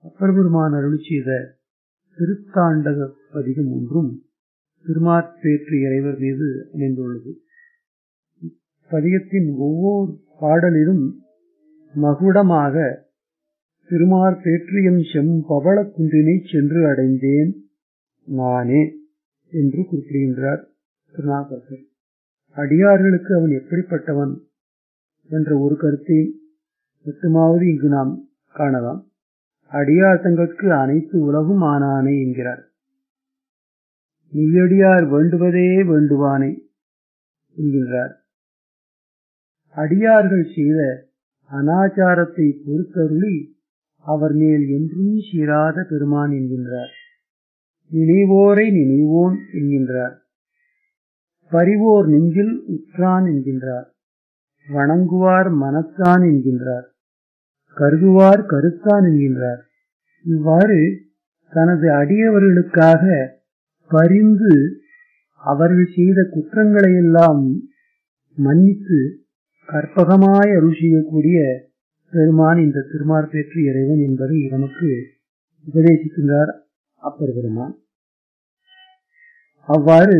அப்பர் பெருமான் அருள் செய்த திருத்தாண்டக பதிகம் ஒன்றும் திருமாற்பேற்று இறைவர் மீது அமைந்துள்ளது பதிகத்தின் ஒவ்வொரு பாடலிலும் மகுடமாக திருமாற்பேற்றியம் செம்பவள குன்றினை சென்று அடைந்தேன் நானே என்று குறிப்பிடுகின்றார் திருநாகர் அடியார்களுக்கு அவன் எப்படிப்பட்டவன் என்ற ஒரு கருத்தை மட்டுமாவது இங்கு நாம் காணலாம் அடியார் தங்களுக்கு அனைத்து உலகும் ஆனானே என்கிறார் மெய்யடியார் வேண்டுவதே வேண்டுவானே என்கின்றார் அடியார்கள் செய்த அனாச்சாரத்தை பொறுத்தருளி அவர் மேல் என்றும் சீராத பெருமான் என்கின்றார் நினைவோரை நினைவோன் என்கின்றார் பரிவோர் நெஞ்சில் உற்றான் என்கின்றார் வணங்குவார் மனத்தான் என்கின்றார் கருதுவார் கருத்தான் என்கின்றார் இவ்வாறு தனது அடியவர்களுக்காக பரிந்து அவர்கள் செய்த குற்றங்களையெல்லாம் மன்னித்து கற்பகமாய் அருள் செய்யக்கூடிய பெருமான் இந்த திருமார்பேற்று இறைவன் என்பதை நமக்கு உபதேசிக்கின்றார் அப்பர் பெருமான் அவ்வாறு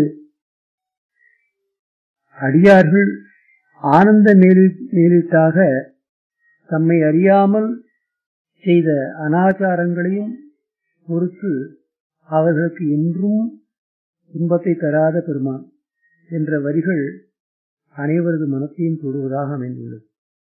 அடியார்கள் ஆனந்த மேலீட்டாக தம்மை அறியாமல் செய்த அனாச்சாரங்களையும் பொறுத்து அவர்களுக்கு என்றும் துன்பத்தை தராத பெருமான் என்ற வரிகள் அனைவரது மனத்தையும் தொடுவதாக அமைந்துள்ளது